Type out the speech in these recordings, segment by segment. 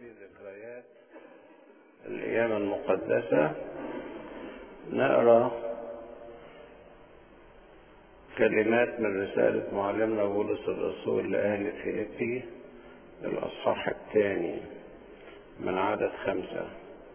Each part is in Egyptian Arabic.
في ذكريات الأيام المقدسة نقرأ كلمات من رسالة معلمنا بولس الرسول لأهل فيليبي الأصحاح الثاني من عدد خمسة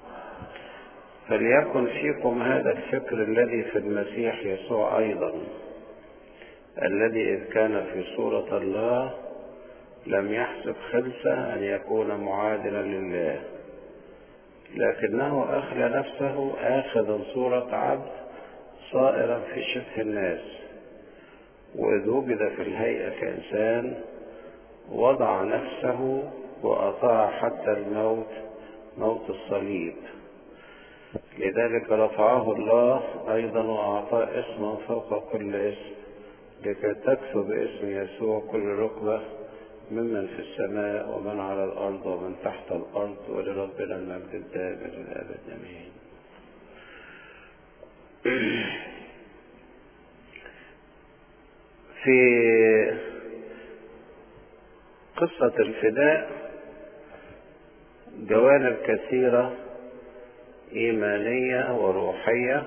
فليكن فيكم هذا الفكر الذي في المسيح يسوع أيضا الذي إذ كان في صورة الله لم يحسب خلسة أن يكون معادلا لله لكنه أخلى نفسه آخذا صورة عبد صائرا في شبه الناس وإذ وجد في الهيئة كإنسان وضع نفسه وأطاع حتى الموت موت الصليب لذلك رفعه الله أيضا وأعطاه اسما فوق كل اسم لكي تكثر باسم يسوع كل ركبة ممن في السماء ومن على الأرض ومن تحت الأرض ولربنا المجد الدائم للأبد آمين. في قصة الفداء جوانب كثيرة إيمانية وروحية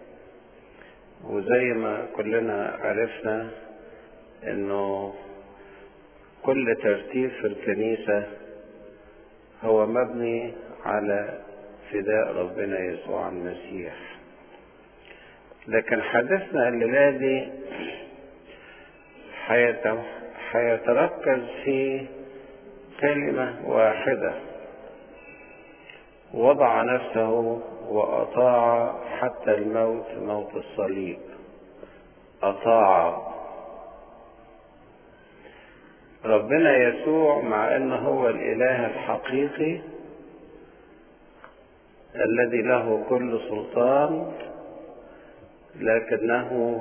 وزي ما كلنا عرفنا إنه كل ترتيب في الكنيسة هو مبني على فداء ربنا يسوع المسيح لكن حدثنا الليلة دي حيتركز في كلمة واحدة وضع نفسه وأطاع حتى الموت موت الصليب أطاع ربنا يسوع مع أنه هو الإله الحقيقي الذي له كل سلطان لكنه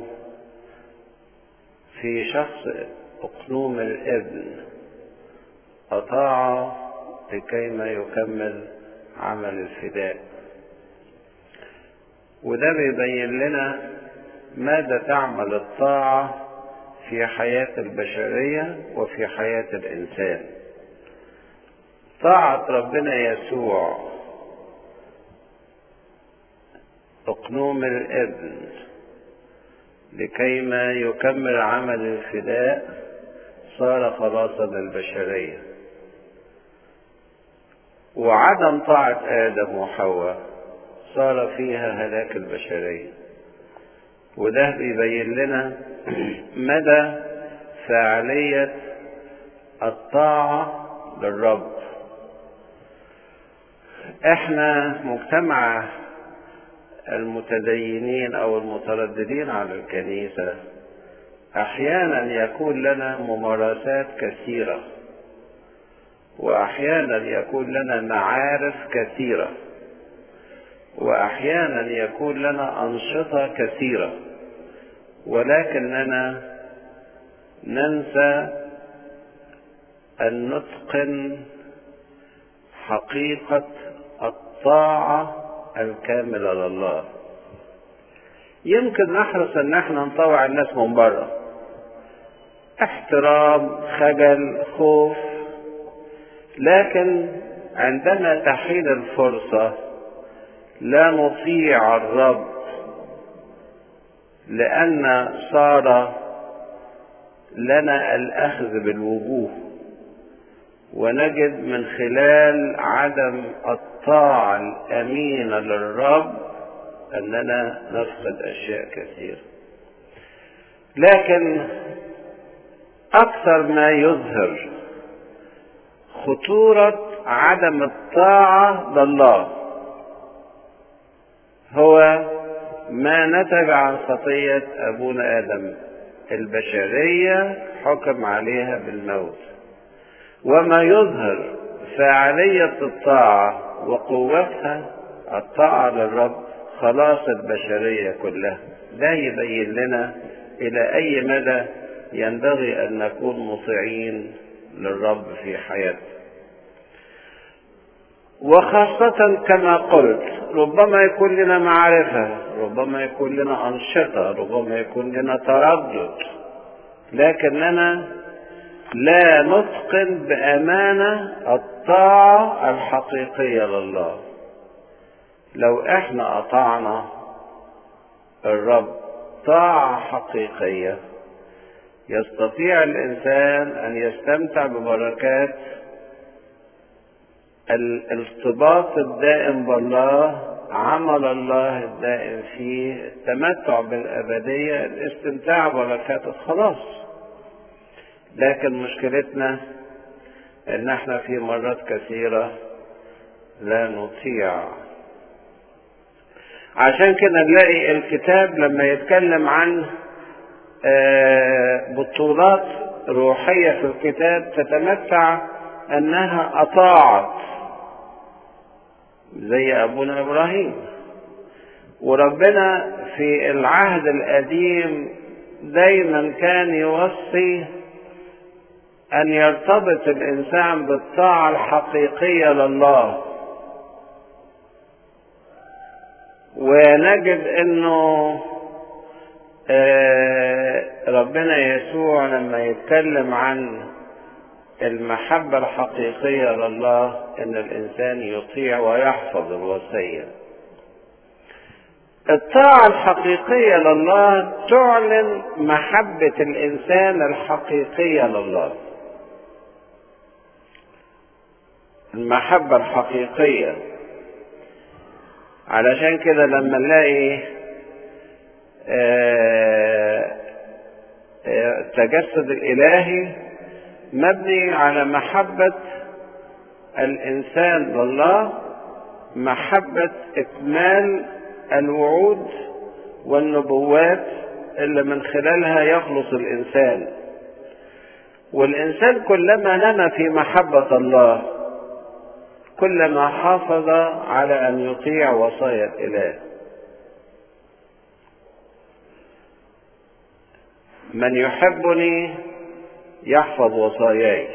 في شخص أقنوم الابن أطاع لكيما يكمل عمل الفداء وده بيبين لنا ماذا تعمل الطاعة في حياة البشرية وفي حياة الإنسان طاعة ربنا يسوع أقنوم الابن لكيما يكمل عمل الفداء صار خلاصا للبشرية وعدم طاعة آدم وحواء صار فيها هلاك البشرية وده بيبين لنا مدى فاعلية الطاعة للرب احنا مجتمع المتدينين او المترددين على الكنيسة احيانا يكون لنا ممارسات كثيرة واحيانا يكون لنا معارف كثيره واحيانا يكون لنا انشطه كثيره ولكننا ننسى ان نتقن حقيقه الطاعه الكامله لله يمكن نحرص ان احنا نطوع الناس من بره احترام خجل خوف لكن عندما تحين الفرصه لا نطيع الرب لأن صار لنا الأخذ بالوجوه ونجد من خلال عدم الطاعة الأمينة للرب أننا نفقد أشياء كثيرة لكن أكثر ما يظهر خطورة عدم الطاعة لله هو ما نتج عن خطية أبونا آدم البشرية حكم عليها بالموت وما يظهر فاعلية الطاعة وقوتها الطاعة للرب خلاص البشرية كلها ده يبين لنا إلى أي مدى ينبغي أن نكون مطيعين للرب في حياتنا وخاصة كما قلت ربما يكون لنا معرفة ربما يكون لنا أنشطة ربما يكون لنا تردد لكننا لا نتقن بأمانة الطاعة الحقيقية لله لو احنا أطعنا الرب طاعة حقيقية يستطيع الإنسان أن يستمتع ببركات الارتباط الدائم بالله عمل الله الدائم فيه التمتع بالأبدية الاستمتاع ببركات الخلاص لكن مشكلتنا ان احنا في مرات كثيرة لا نطيع عشان كده نلاقي الكتاب لما يتكلم عن بطولات روحية في الكتاب تتمتع انها اطاعت زي ابونا ابراهيم وربنا في العهد القديم دايما كان يوصي ان يرتبط الانسان بالطاعه الحقيقيه لله ونجد انه ربنا يسوع لما يتكلم عن المحبة الحقيقية لله ان الانسان يطيع ويحفظ الوصية الطاعة الحقيقية لله تعلن محبة الانسان الحقيقية لله المحبة الحقيقية علشان كده لما نلاقي التجسد الإلهي مبني على محبة الإنسان لله محبة إكمال الوعود والنبوات اللي من خلالها يخلص الإنسان والإنسان كلما نما في محبة الله كلما حافظ على أن يطيع وصايا الإله من يحبني يحفظ وصاياي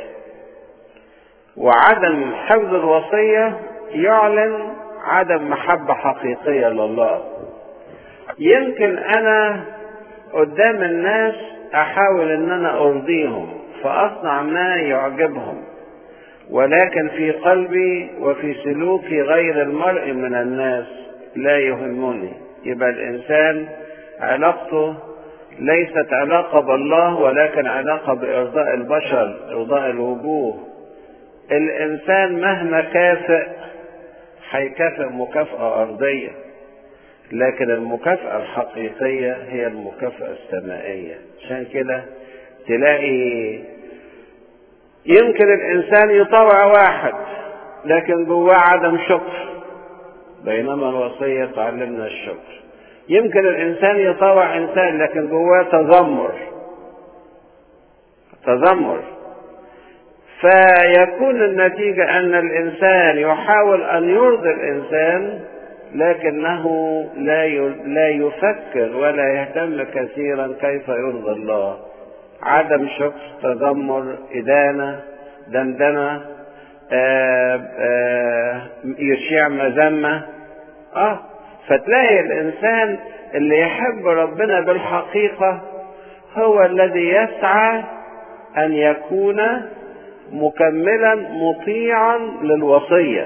وعدم حفظ الوصية يعلن عدم محبة حقيقية لله يمكن أنا قدام الناس أحاول أن أنا أرضيهم فأصنع ما يعجبهم ولكن في قلبي وفي سلوكي غير المرء من الناس لا يهمني يبقى الإنسان علاقته ليست علاقة بالله ولكن علاقة بإرضاء البشر إرضاء الوجوه الإنسان مهما كافئ هيكافئ مكافأة أرضية لكن المكافأة الحقيقية هي المكافأة السمائية عشان كده تلاقي يمكن الإنسان يطوع واحد لكن جواه عدم شكر بينما الوصية تعلمنا الشكر يمكن الإنسان يطوع إنسان لكن جواه تذمر تذمر فيكون النتيجة أن الإنسان يحاول أن يرضي الإنسان لكنه لا لا يفكر ولا يهتم كثيرا كيف يرضي الله عدم شكر تذمر إدانة دندنة آآ آآ يشيع مذمة اه فتلاقي الإنسان اللي يحب ربنا بالحقيقة هو الذي يسعى أن يكون مكملا مطيعا للوصية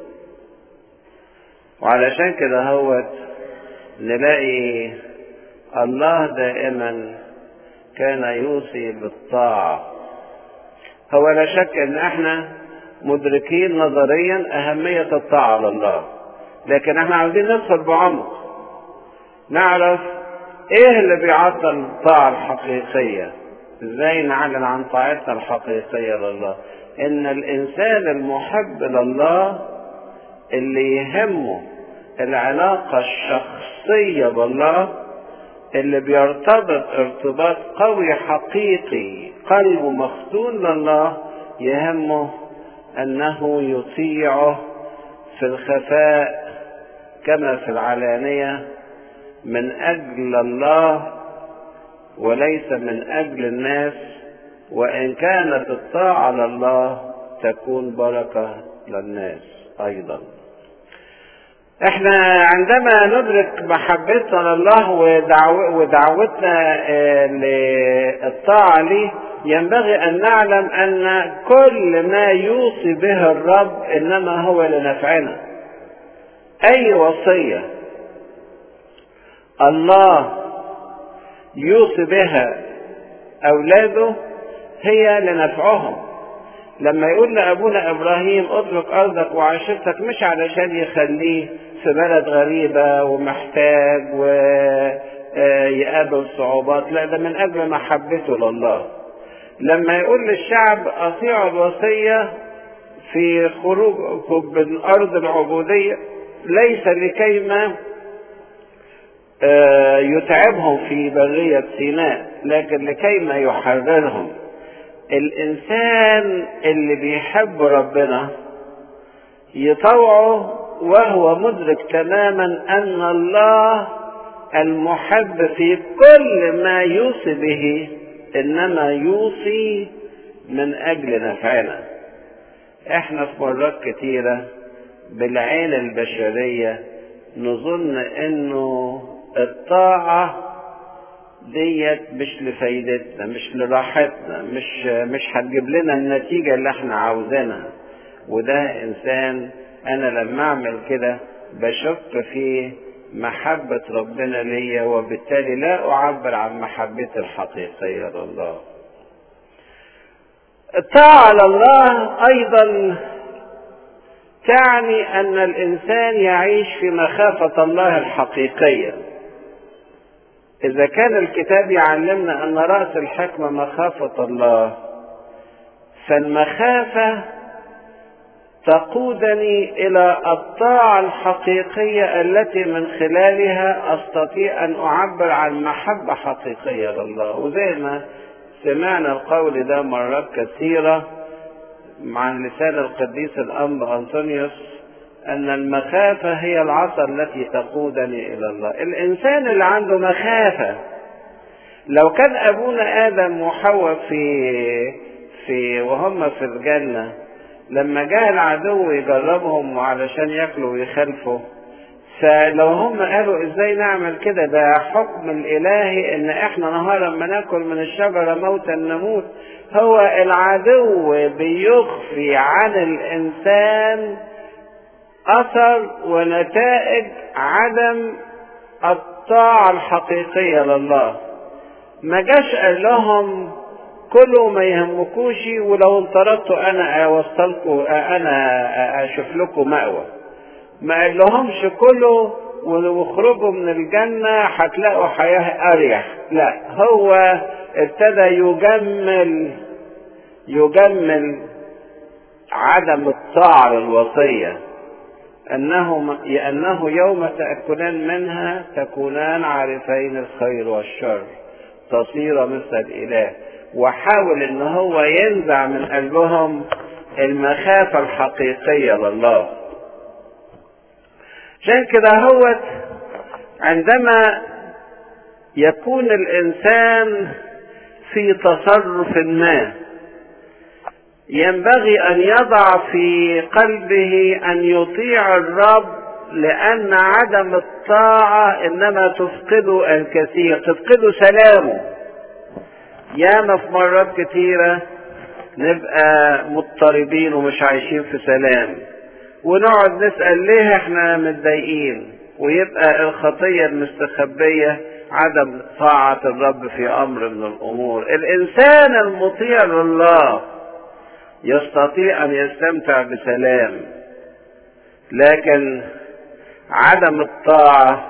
وعلشان كده هو نلاقي الله دائما كان يوصي بالطاعة هو لا شك ان احنا مدركين نظريا اهمية الطاعة لله لكن احنا عاوزين ندخل بعمق نعرف ايه اللي بيعطل الطاعة الحقيقية ازاي نعلن عن طاعتنا الحقيقية لله ان الانسان المحب لله اللي يهمه العلاقة الشخصية بالله اللي بيرتبط ارتباط قوي حقيقي قلبه مفتون لله يهمه انه يطيعه في الخفاء كما في العلانية من اجل الله وليس من اجل الناس وان كانت الطاعة لله تكون بركة للناس ايضا احنا عندما ندرك محبتنا لله ودعو ودعوتنا للطاعة ليه ينبغي ان نعلم ان كل ما يوصي به الرب انما هو لنفعنا اي وصية الله يوصي بها اولاده هي لنفعهم لما يقول لابونا ابراهيم اترك ارضك وعشيرتك مش علشان يخليه في بلد غريبة ومحتاج ويقابل صعوبات لا ده من اجل محبته لله لما يقول للشعب اطيعوا الوصية في خروجكم من ارض العبودية ليس لكيما يتعبهم في برية سيناء لكن لكيما يحررهم الانسان اللي بيحب ربنا يطوعه وهو مدرك تماما ان الله المحب في كل ما يوصي به انما يوصي من اجل نفعنا احنا في مرات كتيرة بالعين البشرية نظن انه الطاعة ديت مش لفايدتنا مش لراحتنا مش مش هتجيب لنا النتيجة اللي احنا عاوزينها وده انسان انا لما اعمل كده بشك في محبة ربنا ليا وبالتالي لا اعبر عن محبتي الحقيقية لله الطاعة لله ايضا تعني ان الانسان يعيش في مخافة الله الحقيقية إذا كان الكتاب يعلمنا أن رأس الحكمة مخافة الله فالمخافة تقودني إلى الطاعة الحقيقية التي من خلالها أستطيع أن أعبر عن محبة حقيقية لله وزي ما سمعنا القول ده مرات كثيرة عن لسان القديس الأنبا أنطونيوس أن المخافة هي العصا التي تقودني إلى الله الإنسان اللي عنده مخافة لو كان أبونا آدم وحواء في في وهم في الجنة لما جاء العدو يجربهم علشان ياكلوا ويخالفوا فلو هم قالوا ازاي نعمل كده ده حكم الالهي ان احنا نهارا ما ناكل من الشجره موتا نموت هو العدو بيخفي عن الانسان اثر ونتائج عدم الطاعة الحقيقية لله ما جاش قال لهم كلوا ما يهمكوش ولو انطردتوا انا اوصلكم انا اشوف لكم مأوى ما قال لهمش كلوا واخرجوا من الجنة هتلاقوا حياة اريح لا هو ابتدى يجمل يجمل عدم الطاعة للوصية أنه لأنه يوم تأكلان منها تكونان عارفين الخير والشر تصير مثل الإله وحاول أن هو ينزع من قلبهم المخافة الحقيقية لله عشان كده هو عندما يكون الإنسان في تصرف ما ينبغي ان يضع في قلبه ان يطيع الرب لان عدم الطاعه انما تفقده الكثير تفقده سلامه ياما في مرات كتيره نبقى مضطربين ومش عايشين في سلام ونقعد نسال ليه احنا متضايقين ويبقى الخطيه المستخبيه عدم طاعه الرب في امر من الامور الانسان المطيع لله يستطيع ان يستمتع بسلام لكن عدم الطاعه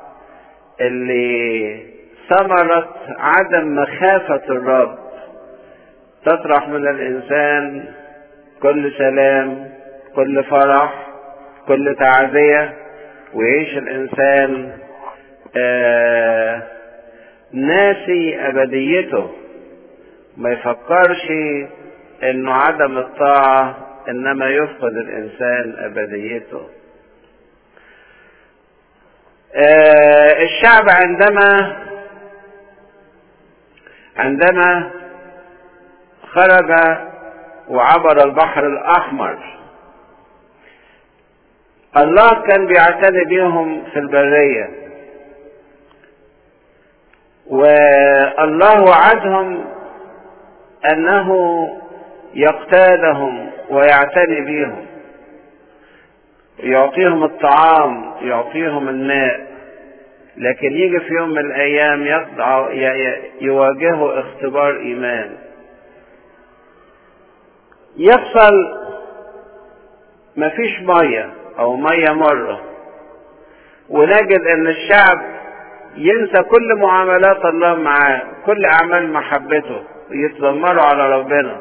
اللي ثمرت عدم مخافه الرب تطرح من الانسان كل سلام كل فرح كل تعزيه ويعيش الانسان آه ناسي ابديته ما يفكرش انه عدم الطاعة انما يفقد الانسان ابديته آه الشعب عندما عندما خرج وعبر البحر الاحمر الله كان بيعتني بيهم في البرية والله وعدهم انه يقتادهم ويعتني بيهم يعطيهم الطعام يعطيهم الماء لكن يجي في يوم من الايام يخضع يواجهه اختبار ايمان يحصل مفيش ميه او ميه مره ونجد ان الشعب ينسى كل معاملات الله معاه كل اعمال محبته يتذمروا على ربنا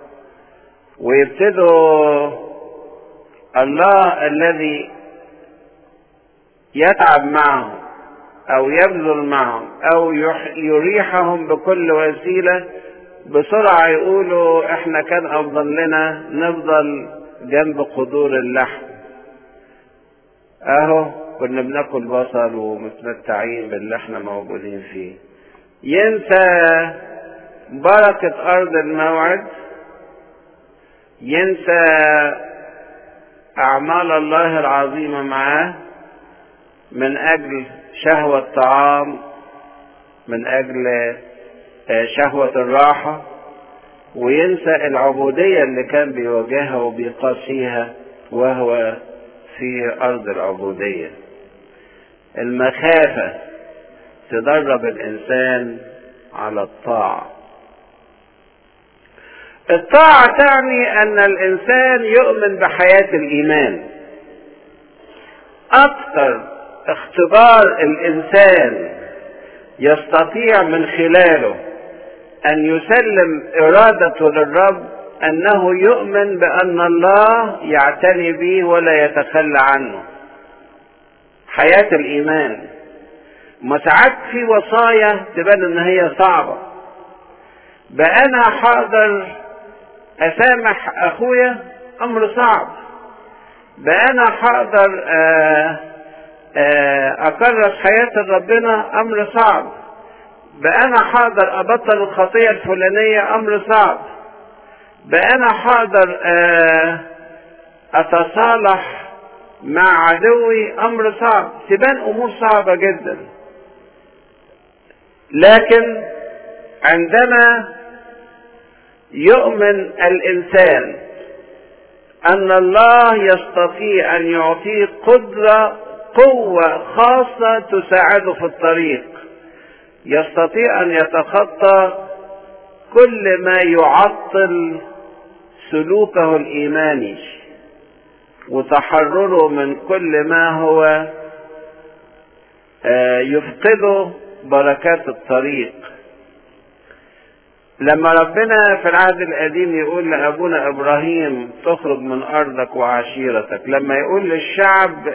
ويبتدوا الله الذي يتعب معهم او يبذل معهم او يريحهم بكل وسيله بسرعه يقولوا احنا كان افضل لنا نفضل جنب قدور اللحم اهو كنا بناكل بصل ومتمتعين باللي احنا موجودين فيه ينسى بركة أرض الموعد ينسى أعمال الله العظيمة معاه من أجل شهوة الطعام من أجل شهوة الراحة وينسى العبودية اللي كان بيواجهها وبيقاسيها وهو في أرض العبودية المخافة تدرب الإنسان على الطاعة الطاعة تعني أن الإنسان يؤمن بحياة الإيمان أكثر اختبار الإنسان يستطيع من خلاله أن يسلم إرادته للرب أنه يؤمن بأن الله يعتني به ولا يتخلى عنه حياة الإيمان ما ساعات في وصايا تبان إن هي صعبة بقى أنا حاضر أسامح أخويا أمر صعب بقى أنا حاضر أكرس حياة ربنا أمر صعب بقى أنا حاضر أبطل الخطية الفلانية أمر صعب بقى أنا حاضر أتصالح مع عدوي أمر صعب تبان أمور صعبة جدا لكن عندما يؤمن الإنسان أن الله يستطيع أن يعطيه قدرة قوة خاصة تساعده في الطريق يستطيع أن يتخطى كل ما يعطل سلوكه الإيماني وتحرره من كل ما هو يفقده بركات الطريق لما ربنا في العهد القديم يقول لأبونا إبراهيم تخرج من أرضك وعشيرتك لما يقول للشعب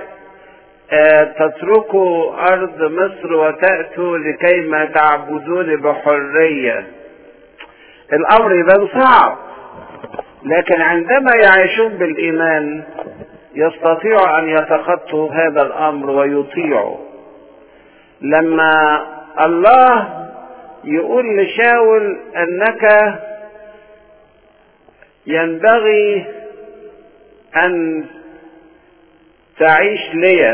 تتركوا أرض مصر وتأتوا لكي ما تعبدون بحرية الأمر يبان صعب لكن عندما يعيشون بالإيمان يستطيعوا أن يتخطوا هذا الأمر ويطيعوا لما الله يقول لشاول أنك ينبغي أن تعيش لي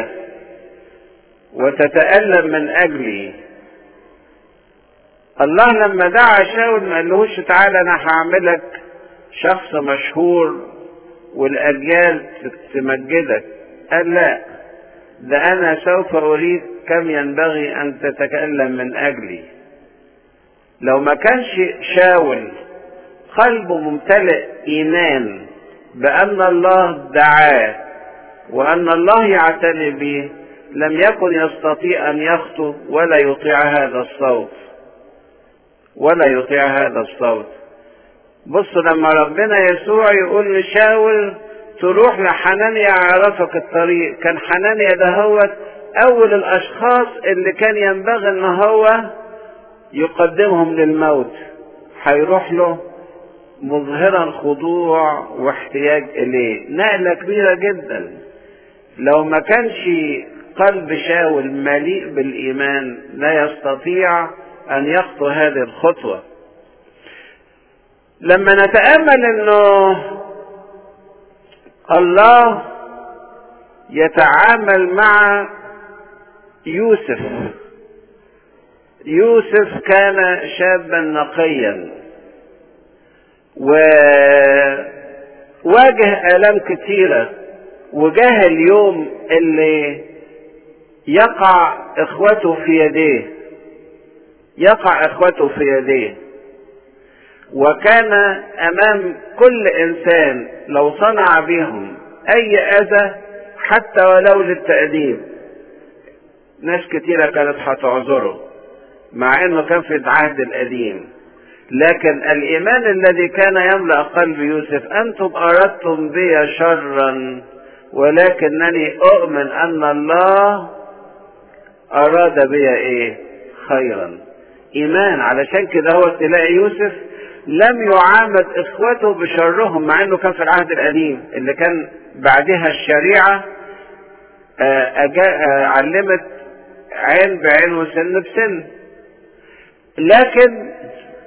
وتتألم من أجلي الله لما دعا شاول ما قالهوش تعالى أنا هعملك شخص مشهور والأجيال تمجدك قال لا ده أنا سوف أريد كم ينبغي أن تتكلم من أجلي لو ما كانش شاول قلبه ممتلئ إيمان بأن الله دعاه وأن الله يعتني به لم يكن يستطيع أن يخطو ولا يطيع هذا الصوت ولا يطيع هذا الصوت بص لما ربنا يسوع يقول لشاول تروح لحنانيا يعرفك الطريق كان حنانيا ده هو أول الأشخاص اللي كان ينبغي إن هو يقدمهم للموت هيروح له مظهرا خضوع واحتياج إليه نقلة كبيرة جدا لو ما كانش قلب شاول مليء بالإيمان لا يستطيع أن يخطو هذه الخطوة لما نتأمل أنه الله يتعامل مع يوسف يوسف كان شابا نقيا وواجه آلام كثيرة وجاه اليوم اللي يقع اخوته في يديه يقع اخوته في يديه وكان امام كل انسان لو صنع بهم اي اذى حتى ولو للتأديب ناس كتيرة كانت هتعذره مع انه كان في العهد القديم لكن الايمان الذي كان يملأ قلب يوسف انتم اردتم بي شرا ولكنني اؤمن ان الله اراد بي ايه خيرا ايمان علشان كده هو تلاقي يوسف لم يعامل اخوته بشرهم مع انه كان في العهد القديم اللي كان بعدها الشريعة علمت عين بعين وسن بسن لكن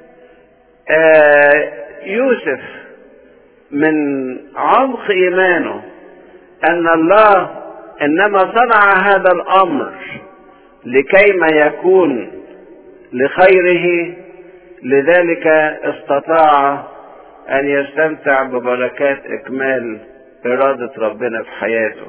يوسف من عمق ايمانه ان الله انما صنع هذا الامر لكيما يكون لخيره لذلك استطاع ان يستمتع ببركات اكمال اراده ربنا في حياته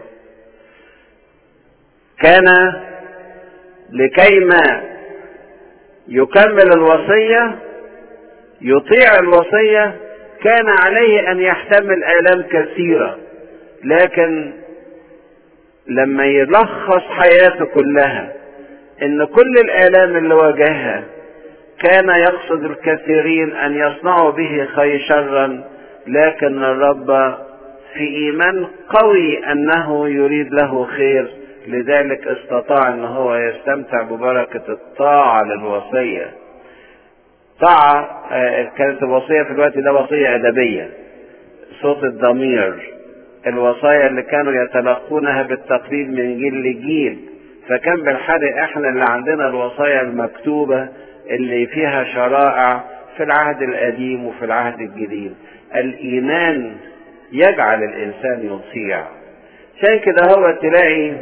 كان لكيما يكمل الوصيه يطيع الوصيه كان عليه ان يحتمل الام كثيره لكن لما يلخص حياته كلها ان كل الالام اللي واجهها كان يقصد الكثيرين ان يصنعوا به خير شرا لكن الرب في ايمان قوي انه يريد له خير لذلك استطاع ان هو يستمتع ببركة الطاعة للوصية طاعة كانت الوصية في الوقت ده وصية ادبية صوت الضمير الوصايا اللي كانوا يتلقونها بالتقليد من جيل لجيل فكان بالحري احنا اللي عندنا الوصايا المكتوبة اللي فيها شرائع في العهد القديم وفي العهد الجديد الايمان يجعل الانسان يطيع عشان كده هو تلاقي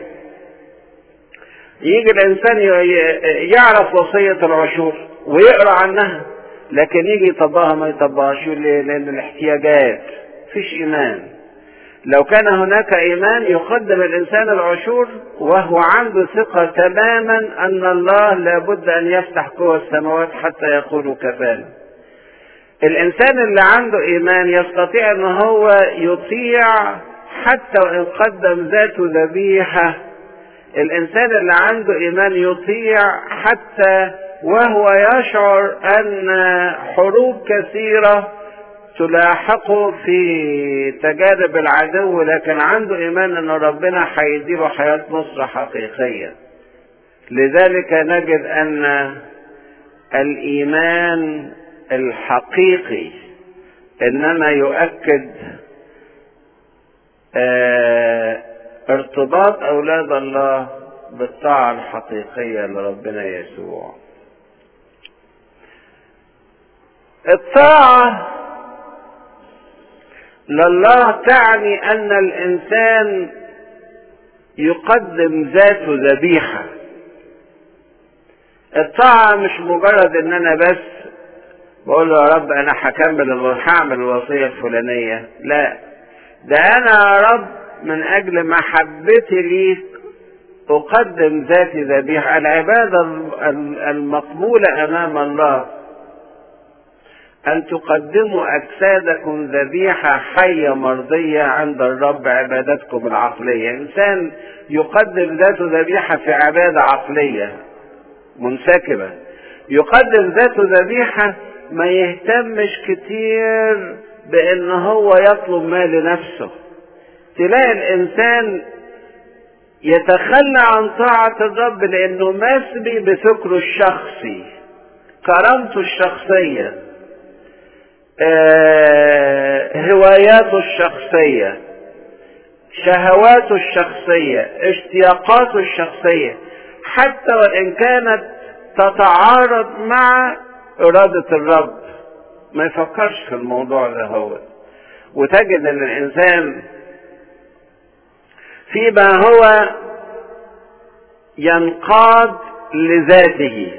يجي الانسان يعرف وصية العشور ويقرا عنها لكن يجي يطبقها ما يطبقهاش ليه؟ لان الاحتياجات فيش ايمان لو كان هناك ايمان يقدم الانسان العشور وهو عنده ثقة تماما ان الله لابد ان يفتح قوى السماوات حتى يقول كفانا الانسان اللي عنده ايمان يستطيع ان هو يطيع حتى وان قدم ذاته ذبيحة الانسان اللي عنده ايمان يطيع حتى وهو يشعر ان حروب كثيره تلاحقه في تجارب العدو لكن عنده ايمان ان ربنا هيديله حياة نصرة حقيقية لذلك نجد ان الايمان الحقيقي انما يؤكد اه ارتباط اولاد الله بالطاعة الحقيقية لربنا يسوع الطاعة لله تعني ان الانسان يقدم ذاته ذبيحة الطاعة مش مجرد ان انا بس بقول له يا رب انا هكمل هعمل الوصية الفلانية لا ده انا يا رب من اجل محبتي ليك اقدم ذاتي ذبيحة العبادة المقبولة امام الله أن تقدموا أجسادكم ذبيحة حية مرضية عند الرب عبادتكم العقلية إنسان يقدم ذاته ذبيحة في عبادة عقلية منسكبة يقدم ذاته ذبيحة ما يهتمش كتير بأن هو يطلب ما لنفسه تلاقي الإنسان يتخلى عن طاعة الرب لأنه مسبي بفكره الشخصي كرامته الشخصيه آه هواياته الشخصية شهواته الشخصية اشتياقاته الشخصية حتى وإن كانت تتعارض مع إرادة الرب ما يفكرش في الموضوع ده هو وتجد ان الانسان فيما هو ينقاد لذاته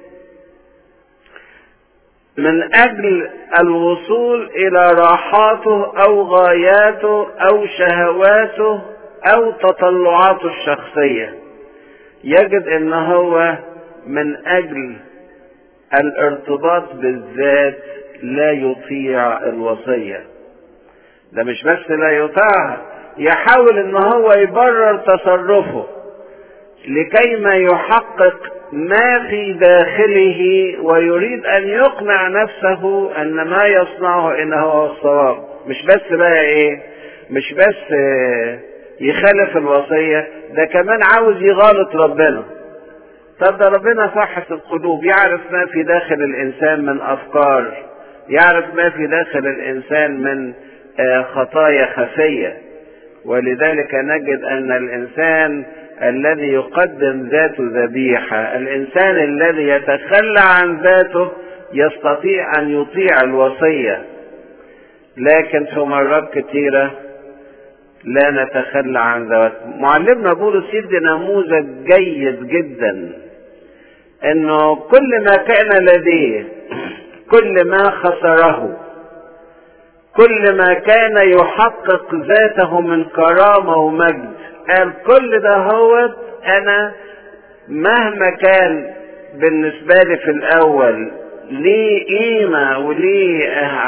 من اجل الوصول الى راحاته او غاياته او شهواته او تطلعاته الشخصيه يجد ان هو من اجل الارتباط بالذات لا يطيع الوصيه ده مش بس لا يطيعها يحاول ان هو يبرر تصرفه لكي ما يحقق ما في داخله ويريد ان يقنع نفسه ان ما يصنعه انه هو الصواب مش بس بقى ايه مش بس يخالف الوصية ده كمان عاوز يغالط ربنا طب ده ربنا فحص القلوب يعرف ما في داخل الانسان من افكار يعرف ما في داخل الانسان من خطايا خفيه ولذلك نجد ان الانسان الذي يقدم ذاته ذبيحة الإنسان الذي يتخلى عن ذاته يستطيع أن يطيع الوصية لكن في مرات كثيرة لا نتخلى عن ذاتنا معلمنا بولس يدي نموذج جيد جدا انه كل ما كان لديه كل ما خسره كل ما كان يحقق ذاته من كرامة ومجد قال كل ده هو انا مهما كان بالنسبة لي في الاول ليه قيمة وليه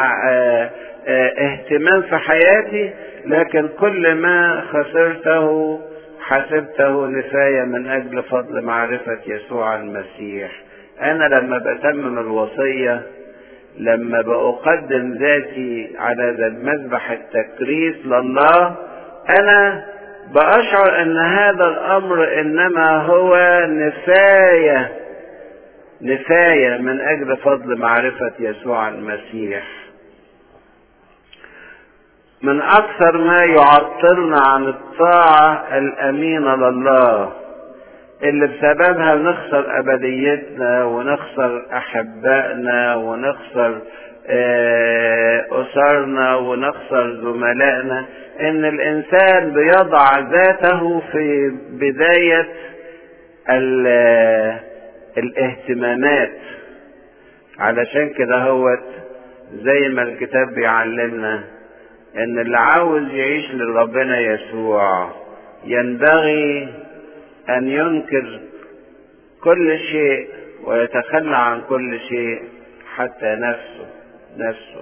اهتمام في حياتي لكن كل ما خسرته حسبته نفاية من اجل فضل معرفة يسوع المسيح انا لما بتمم الوصية لما بأقدم ذاتي على ذا المذبح التكريس لله انا بأشعر ان هذا الامر انما هو نفاية نفاية من اجل فضل معرفة يسوع المسيح من اكثر ما يعطلنا عن الطاعة الامينة لله اللي بسببها نخسر ابديتنا ونخسر احبائنا ونخسر اسرنا ونخسر زملائنا ان الانسان بيضع ذاته في بداية الاهتمامات علشان كده هو زي ما الكتاب بيعلمنا ان اللي عاوز يعيش لربنا يسوع ينبغي ان ينكر كل شيء ويتخلى عن كل شيء حتى نفسه نفسه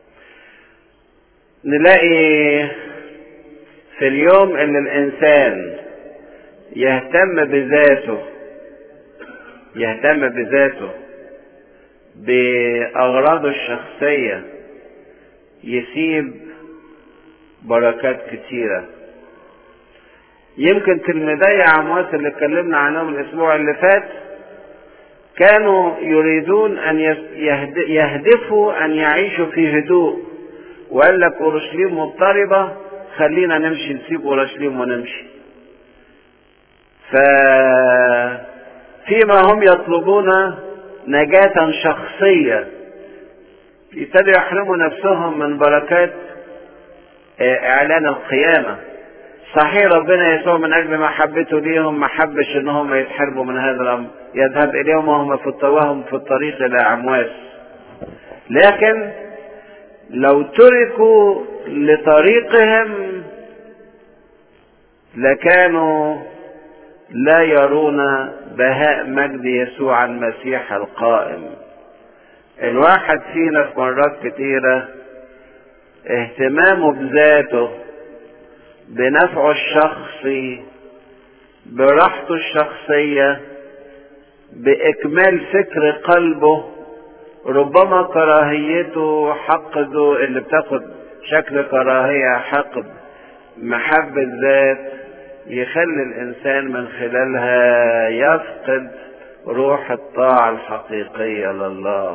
نلاقي في اليوم ان الانسان يهتم بذاته يهتم بذاته باغراضه الشخصيه يسيب بركات كتيره يمكن تلميذي عمواس اللي اتكلمنا عنهم الاسبوع اللي فات كانوا يريدون ان يهدفوا ان يعيشوا في هدوء وقال لك اورشليم مضطربه خلينا نمشي نسيب اورشليم ونمشي ف فيما هم يطلبون نجاة شخصية يبتدوا يحرموا نفسهم من بركات اعلان القيامة صحيح ربنا يسوع من اجل محبته ليهم ما حبش انهم يتحرموا من هذا الامر يذهب اليهم وهم في وهم في الطريق الى امواس لكن لو تركوا لطريقهم لكانوا لا يرون بهاء مجد يسوع المسيح القائم الواحد فينا في مرات كتيرة اهتمامه بذاته بنفعه الشخصي براحته الشخصية بإكمال فكر قلبه ربما كراهيته حقده اللي بتاخد شكل كراهية حقد محبة ذات يخلي الإنسان من خلالها يفقد روح الطاعة الحقيقية لله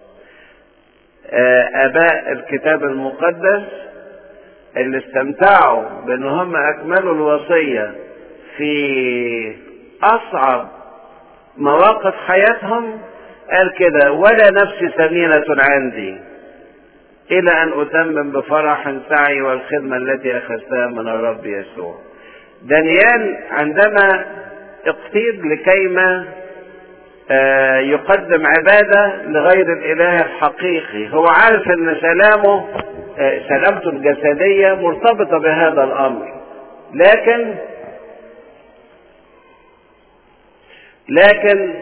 آباء الكتاب المقدس اللي استمتعوا بان هم اكملوا الوصية في اصعب مواقف حياتهم قال كده ولا نفسي ثمينة عندي الى ان اتمم بفرح سعي والخدمة التي اخذتها من الرب يسوع دانيال عندما اقتيد لكيما يقدم عبادة لغير الإله الحقيقي هو عارف أن سلامه سلامته الجسدية مرتبطة بهذا الأمر لكن لكن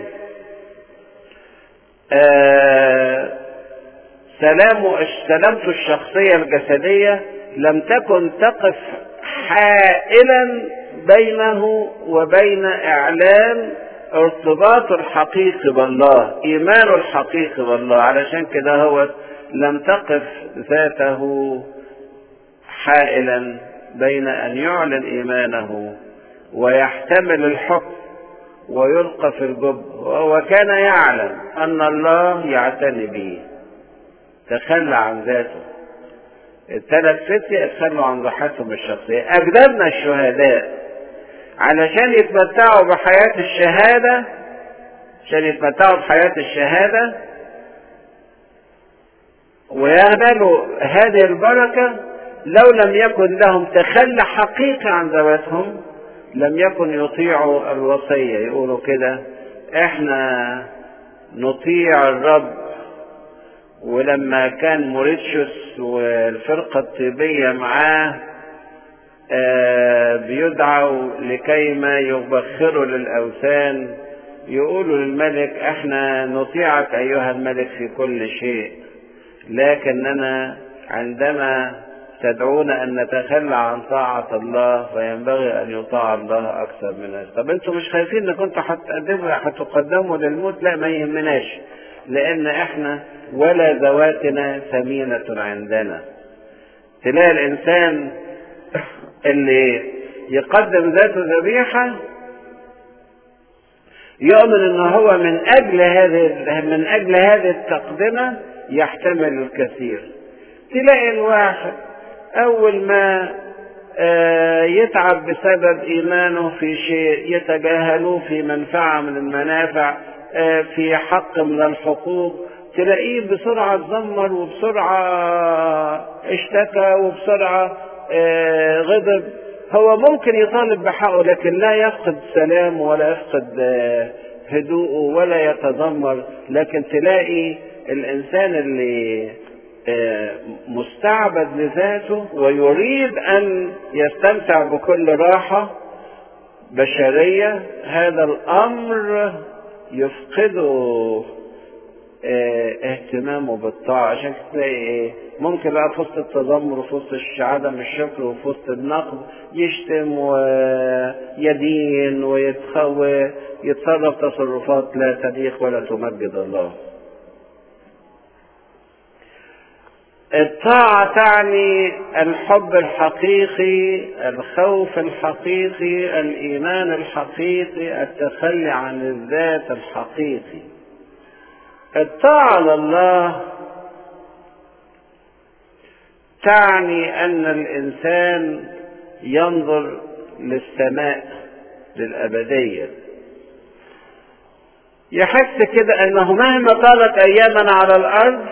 آه سلامه سلامته الشخصية الجسدية لم تكن تقف حائلا بينه وبين إعلان ارتباطه الحقيقي بالله إيمانه الحقيقي بالله علشان كده هو لم تقف ذاته حائلا بين أن يعلن إيمانه ويحتمل الحكم ويلقى في الجب وكان يعلم أن الله يعتني به تخلى عن ذاته الثلاث فتية اتخلوا عن راحتهم الشخصية أجدادنا الشهداء علشان يتمتعوا بحياة الشهادة عشان يتمتعوا بحياة الشهادة وينالوا هذه البركة لو لم يكن لهم تخلي حقيقي عن ذواتهم لم يكن يطيعوا الوصية يقولوا كده احنا نطيع الرب ولما كان موريتشوس والفرقة الطيبية معاه آه بيدعوا لكي ما يبخروا للأوثان يقولوا للملك احنا نطيعك أيها الملك في كل شيء لكننا عندما تدعونا أن نتخلى عن طاعة الله فينبغي أن يطاع الله أكثر من الناس طب أنتم مش خايفين أن كنتوا هتقدموا هتقدموا للموت لا ما يهمناش لأن إحنا ولا ذواتنا ثمينة عندنا تلاقي الإنسان اللي يقدم ذاته ذبيحة يؤمن ان هو من اجل هذه من اجل هذه التقدمة يحتمل الكثير تلاقي الواحد اول ما يتعب بسبب ايمانه في شيء يتجاهلوه في منفعة من المنافع في حق من الحقوق تلاقيه بسرعة اتذمر وبسرعة اشتكى وبسرعة غضب هو ممكن يطالب بحقه لكن لا يفقد سلامه ولا يفقد هدوءه ولا يتذمر لكن تلاقي الانسان اللي مستعبد لذاته ويريد ان يستمتع بكل راحه بشريه هذا الامر يفقده اهتمامه بالطاعة عشان تلاقي ايه ممكن بقى في وسط التذمر وفي وسط عدم الشكر وفي وسط النقد يشتم ويدين ويتخوى يتصرف تصرفات لا تليق ولا تمجد الله الطاعة تعني الحب الحقيقي الخوف الحقيقي الإيمان الحقيقي التخلي عن الذات الحقيقي الطاعة لله تعني أن الإنسان ينظر للسماء للأبدية يحس كده أنه مهما طالت أيامنا على الأرض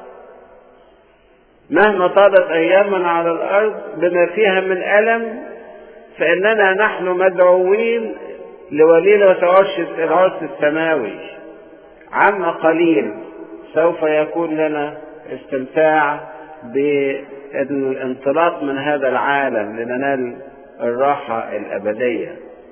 مهما طالت أيامنا على الأرض بما فيها من ألم فإننا نحن مدعوين لوليلة العرس السماوي عما قليل سوف يكون لنا استمتاع بالانطلاق من هذا العالم لننال الراحة الأبدية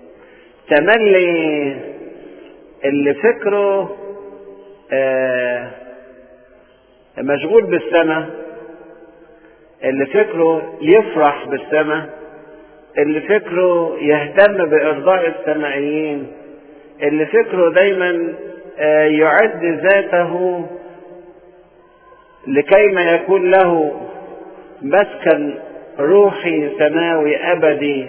تملي اللي فكره آه مشغول بالسماء اللي فكره يفرح بالسماء اللي فكره يهتم بإرضاء السمائيين اللي فكره دايما يعد ذاته لكي ما يكون له مسكن روحي سماوي ابدي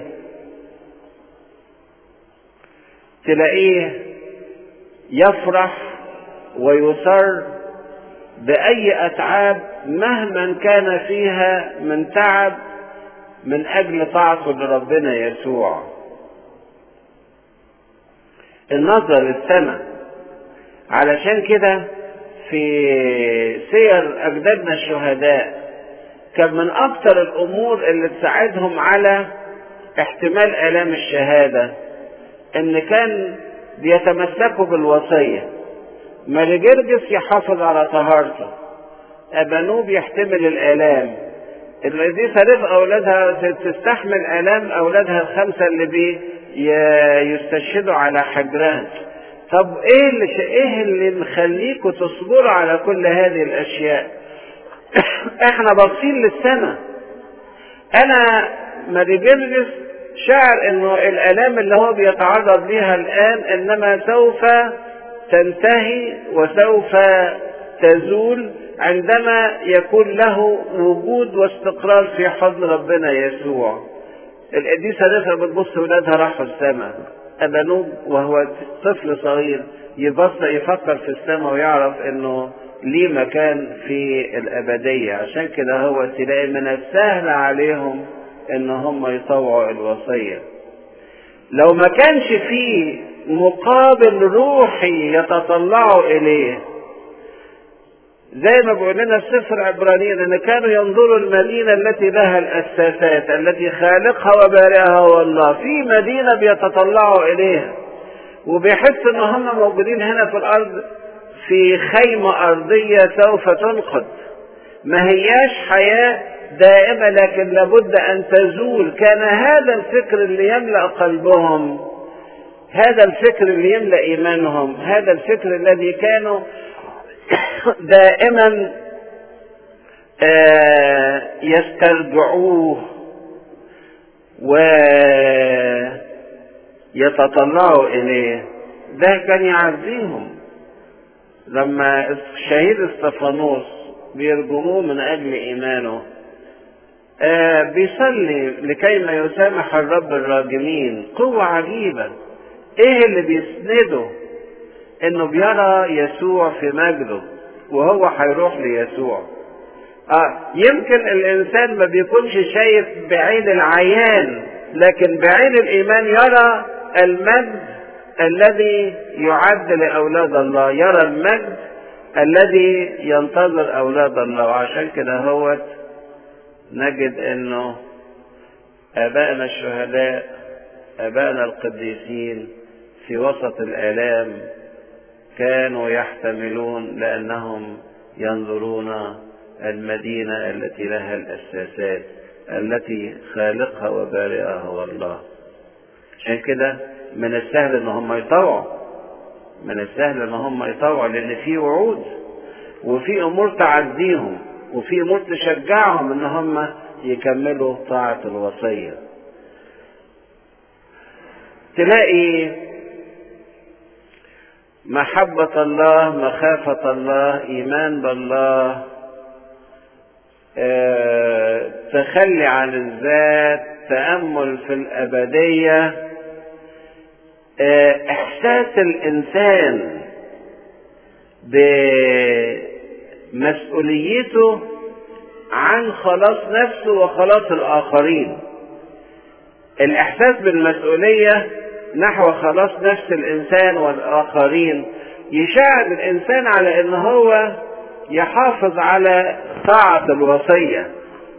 تلاقيه يفرح ويسر باي اتعاب مهما كان فيها من تعب من اجل طاعته لربنا يسوع النظر للسماء علشان كده في سير أجدادنا الشهداء كان من أكثر الأمور اللي تساعدهم على احتمال آلام الشهادة ان كان بيتمسكوا بالوصية مالجرجس يحافظ على طهارته أبانوب يحتمل الآلام الذي صرف أولادها تستحمل آلام أولادها الخمسة اللي بي يستشهدوا على حجرها طب ايه اللي ايه اللي مخليكوا تصبروا على كل هذه الاشياء احنا باصين للسماء انا ماريجرجس شعر انه الالام اللي هو بيتعرض ليها الان انما سوف تنتهي وسوف تزول عندما يكون له وجود واستقرار في حضن ربنا يسوع القديسه رفقه بتبص ولادها راحوا السماء ابانوب وهو طفل صغير يبص يفكر في السماء ويعرف انه ليه مكان في الابديه عشان كده هو تلاقي من السهل عليهم ان هم يطوعوا الوصيه لو ما كانش فيه مقابل روحي يتطلعوا اليه زي ما بيقول لنا السفر عبرانيين ان كانوا ينظروا المدينه التي لها الاساسات التي خالقها وبارئها هو الله في مدينه بيتطلعوا اليها وبيحس ان هم موجودين هنا في الارض في خيمه ارضيه سوف تنقض ما هياش حياه دائمه لكن لابد ان تزول كان هذا الفكر اللي يملا قلبهم هذا الفكر اللي يملا ايمانهم هذا الفكر الذي كانوا دائما يسترجعوه ويتطلعوا إليه ده كان يعزيهم لما الشهيد استفانوس بيرجموه من أجل إيمانه بيصلي لكي ما يسامح الرب الراجمين قوة عجيبة ايه اللي بيسنده انه بيرى يسوع في مجده وهو هيروح ليسوع اه يمكن الانسان ما بيكونش شايف بعين العيان لكن بعين الايمان يرى المجد الذي يعد لاولاد الله يرى المجد الذي ينتظر اولاد الله وعشان كده هو نجد انه ابائنا الشهداء ابائنا القديسين في وسط الالام كانوا يحتملون لأنهم ينظرون المدينة التي لها الأساسات التي خالقها وبارئها هو الله عشان كده من السهل ان هم يطوعوا من السهل ان هم يطوعوا لان في وعود وفي امور تعزيهم وفي امور تشجعهم ان هم يكملوا طاعة الوصية تلاقي محبة الله مخافة الله إيمان بالله اه تخلي عن الذات تأمل في الأبدية اه إحساس الإنسان بمسؤوليته عن خلاص نفسه وخلاص الآخرين الإحساس بالمسؤولية نحو خلاص نفس الانسان والاخرين يساعد الانسان على ان هو يحافظ على طاعة الوصية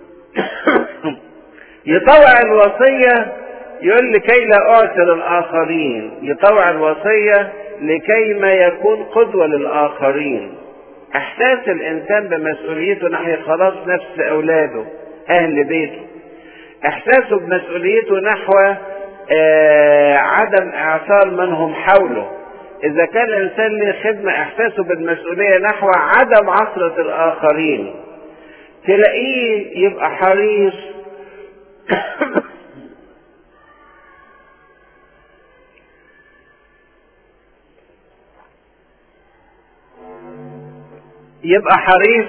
يطوع الوصية يقول لكي لا أعثر الآخرين يطوع الوصية لكي ما يكون قدوة للآخرين إحساس الإنسان بمسؤوليته نحو خلاص نفس أولاده أهل بيته إحساسه بمسؤوليته نحو آه عدم اعثار من هم حوله اذا كان الانسان له خدمه احساسه بالمسؤوليه نحو عدم عثره الاخرين تلاقيه يبقى حريص يبقى حريص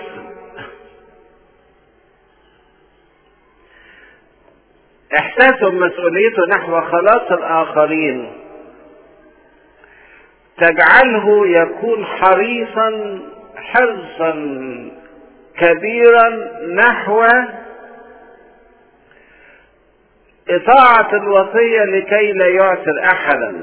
احساسه بمسؤوليته نحو خلاص الاخرين تجعله يكون حريصا حرصا كبيرا نحو إطاعة الوصية لكي لا يعثر أحدا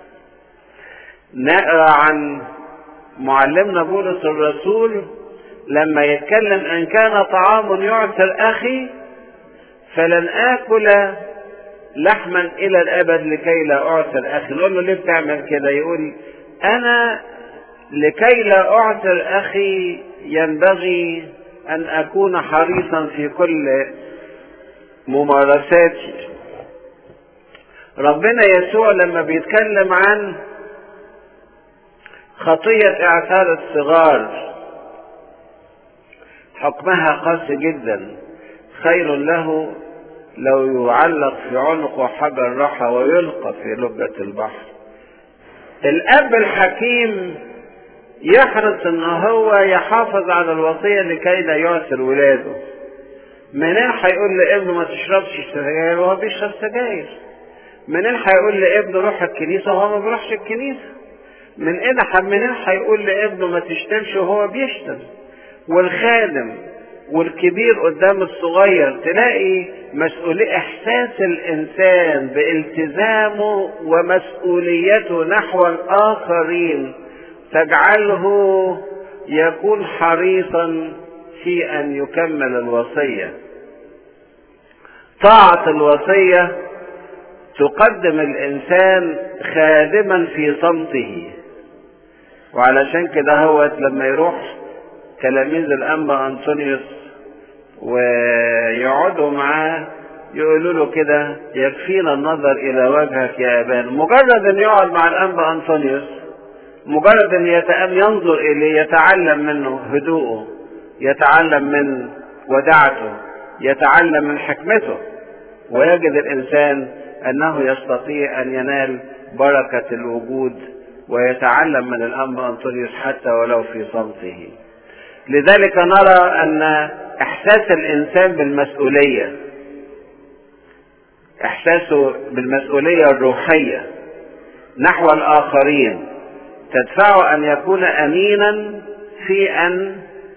نقرأ عن معلمنا بولس الرسول لما يتكلم إن كان طعام يعثر أخي فلن آكل لحما الى الابد لكي لا اعثر اخي نقول له ليه بتعمل كده يقول انا لكي لا اعثر اخي ينبغي ان اكون حريصا في كل ممارساتي ربنا يسوع لما بيتكلم عن خطية اعثار الصغار حكمها قاسي جدا خير له لو يعلق في عنقه حجر رحى ويلقى في لبة البحر الاب الحكيم يحرص ان هو يحافظ على الوصية لكي لا يعثر ولاده منين هيقول لابنه ما تشربش سجاير وهو بيشرب سجاير منين هيقول لابنه روح الكنيسة وهو ما بيروحش الكنيسة من ايه منين هيقول لابنه ما تشتمش وهو بيشتم والخادم والكبير قدام الصغير تلاقي مسؤولية احساس الانسان بالتزامه ومسؤوليته نحو الاخرين تجعله يكون حريصا في ان يكمل الوصية طاعة الوصية تقدم الانسان خادما في صمته وعلشان كده هو لما يروح تلاميذ الانبا انطونيوس ويقعدوا معاه يقولوا له كده يكفينا النظر الى وجهك يا ابانا مجرد ان يقعد مع الانبا انطونيوس مجرد ان يتأم ينظر اليه يتعلم منه هدوءه يتعلم من ودعته يتعلم من حكمته ويجد الانسان انه يستطيع ان ينال بركة الوجود ويتعلم من الانبا انطونيوس حتى ولو في صمته لذلك نرى ان احساس الانسان بالمسؤولية احساسه بالمسؤولية الروحية نحو الاخرين تدفعه ان يكون امينا في ان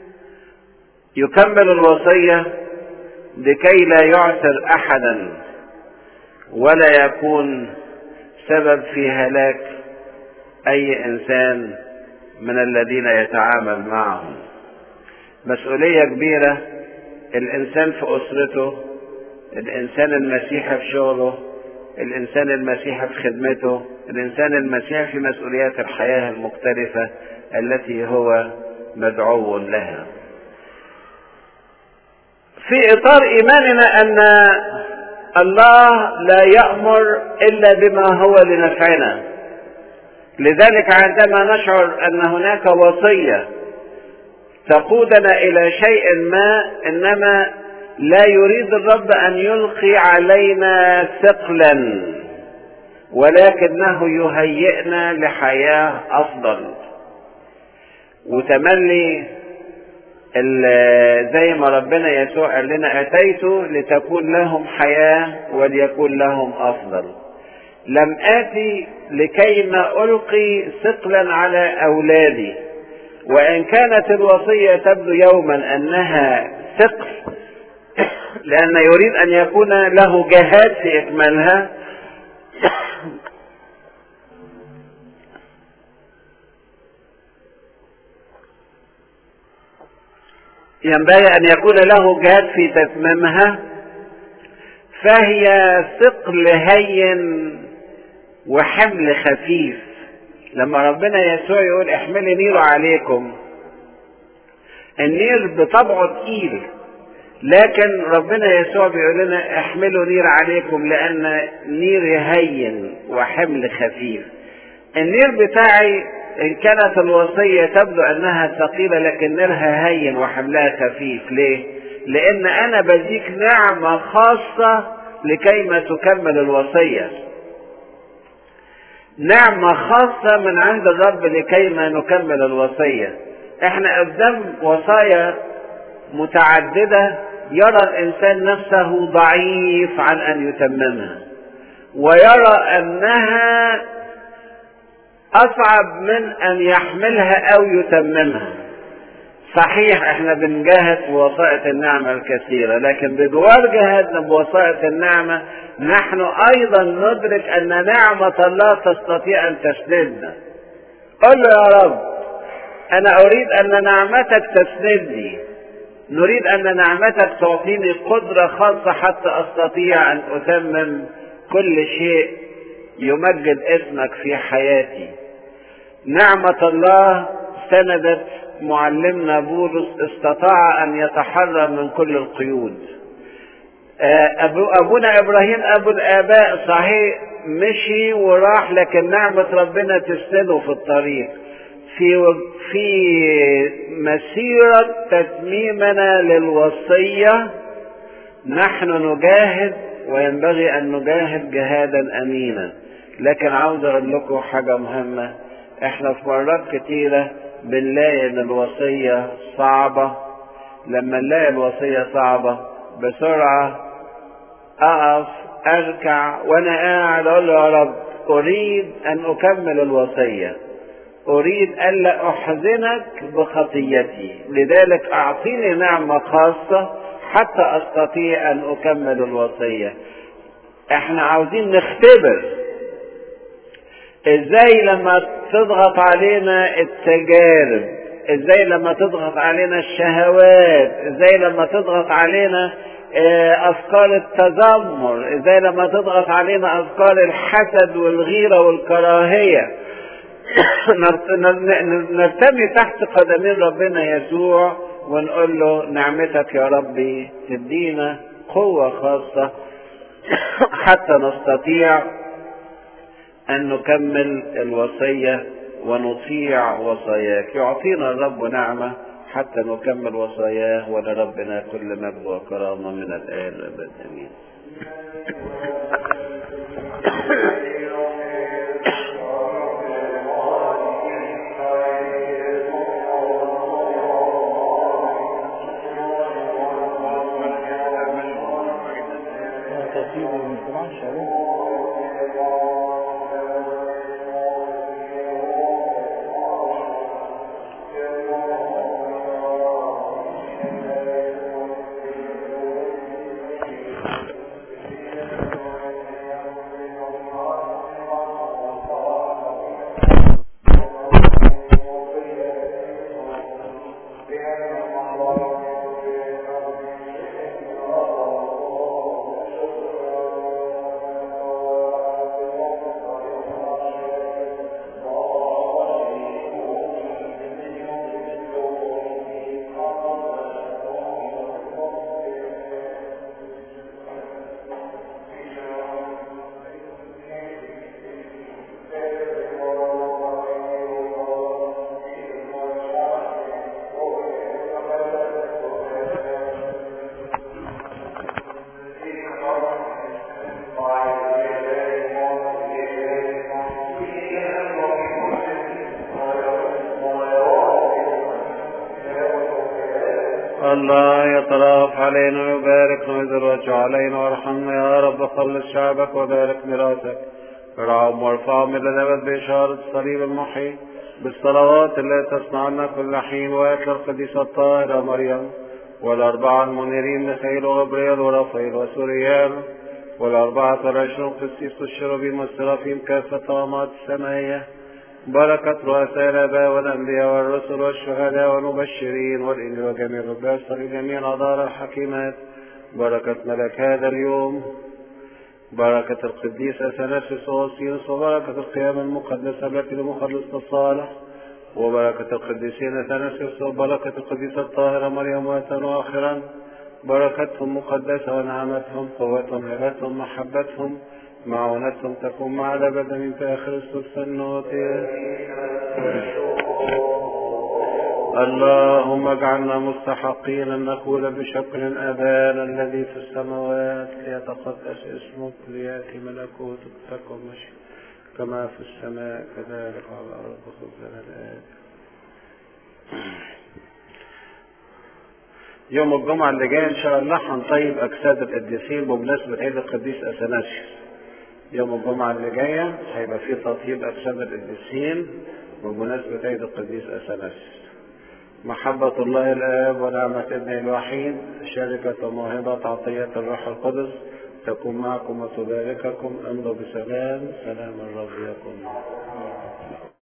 يكمل الوصية لكي لا يعثر احدا ولا يكون سبب في هلاك اي انسان من الذين يتعامل معهم مسؤولية كبيرة الانسان في اسرته الانسان المسيحي في شغله الانسان المسيحي في خدمته الانسان المسيحي في مسؤوليات الحياة المختلفة التي هو مدعو لها في اطار ايماننا ان الله لا يأمر الا بما هو لنفعنا لذلك عندما نشعر ان هناك وصية تقودنا الى شيء ما انما لا يريد الرب ان يلقي علينا ثقلا ولكنه يهيئنا لحياة افضل وتملي زي ما ربنا يسوع قال لنا اتيت لتكون لهم حياة وليكون لهم افضل لم اتي لكي ما القي ثقلا على اولادي وان كانت الوصية تبدو يوما انها ثقل لان يريد ان يكون له جهاد في اكمالها ينبغي ان يكون له جهاد في تتميمها فهي ثقل هين وحمل خفيف لما ربنا يسوع يقول احملي نير عليكم النير بطبعه تقيل لكن ربنا يسوع بيقول لنا احملوا نير عليكم لان نير هين وحمل خفيف النير بتاعي ان كانت الوصية تبدو انها ثقيلة لكن نيرها هين وحملها خفيف ليه لان انا بديك نعمة خاصة لكي ما تكمل الوصية نعمة خاصة من عند الرب لكي ما نكمل الوصية احنا قدام وصايا متعددة يرى الانسان نفسه ضعيف عن ان يتممها ويرى انها اصعب من ان يحملها او يتممها صحيح احنا بنجاهد بوسائط النعمة الكثيرة لكن بجوار جهادنا بوسائط النعمة نحن ايضا ندرك ان نعمة الله تستطيع ان تسندنا قل له يا رب انا اريد ان نعمتك تسندني نريد ان نعمتك تعطيني قدرة خاصة حتى استطيع ان اتمم كل شيء يمجد اسمك في حياتي نعمة الله سندت معلمنا بولس استطاع ان يتحرر من كل القيود أبو أبونا إبراهيم أبو الآباء صحيح مشي وراح لكن نعمة ربنا تسنده في الطريق في في مسيرة تتميمنا للوصية نحن نجاهد وينبغي أن نجاهد جهادا أمينا لكن عاوز أقول لكم حاجة مهمة احنا في مرات كتيرة بنلاقي ان الوصية صعبة لما نلاقي الوصية صعبة بسرعة اقف اركع وانا قاعد اقول له يا رب اريد ان اكمل الوصية اريد الا احزنك بخطيتي لذلك اعطيني نعمة خاصة حتى استطيع ان اكمل الوصية احنا عاوزين نختبر ازاي لما تضغط علينا التجارب ازاي لما تضغط علينا الشهوات ازاي لما تضغط علينا افكار التذمر ازاي لما تضغط علينا افكار الحسد والغيرة والكراهية نرتمي تحت قدمين ربنا يسوع ونقول له نعمتك يا ربي تدينا قوة خاصة حتى نستطيع أن نكمل الوصية ونطيع وصاياك يعطينا الرب نعمة حتى نكمل وصاياه ولربنا كل مجد وكرامة من الآن والأبد آمين الله يتراف علينا ويبارك ويزر وجه علينا وارحمنا يا رب خلص شعبك وبارك ميراثك ارعاهم وارفعهم الى الابد باشاره الصليب المحيي بالصلوات التي تصنع لنا كل حين واتل القديسه الطاهره مريم والاربعه المنيرين ميخائيل وغبريل ورافائيل وسوريال والاربعه والعشرون قسيس الشربيم والسرافيم كافه طامات السمائيه بركة رؤساء الآباء والأنبياء والرسل والشهداء والمبشرين والإنجيل وجميع الرجال جميع الأدار الحكيمات بركة ملك هذا اليوم بركة القديس أثناسيوس وأوسيوس وبركة القيامة المقدسة التي لمخلصنا الصالح وبركة القديسين أثناسيوس وبركة القديسة الطاهرة مريم وأتن وآخرا بركتهم مقدسة ونعمتهم قوتهم هبتهم محبتهم معونتهم تكون مع الأبد من في آخر السلسة النوتي اللهم اجعلنا مستحقين أن نقول بشكر أبانا الذي في السماوات ليتقدس اسمك ليأتي ملكوتك تكن مشيئتك كما في السماء كذلك على الأرض خبزنا الآن يوم الجمعة اللي جاي إن شاء الله هنطيب أجساد القديسين بمناسبة عيد القديس أثناسيوس يوم الجمعة اللي جاية هيبقى في تطيب أجساد القديسين بمناسبة عيد القديس أثناسيوس محبة الله الآب ونعمة ابنه الوحيد شركة وموهبة عطية الروح القدس تكون معكم وتبارككم امضوا بسلام سلام الرب يكن معكم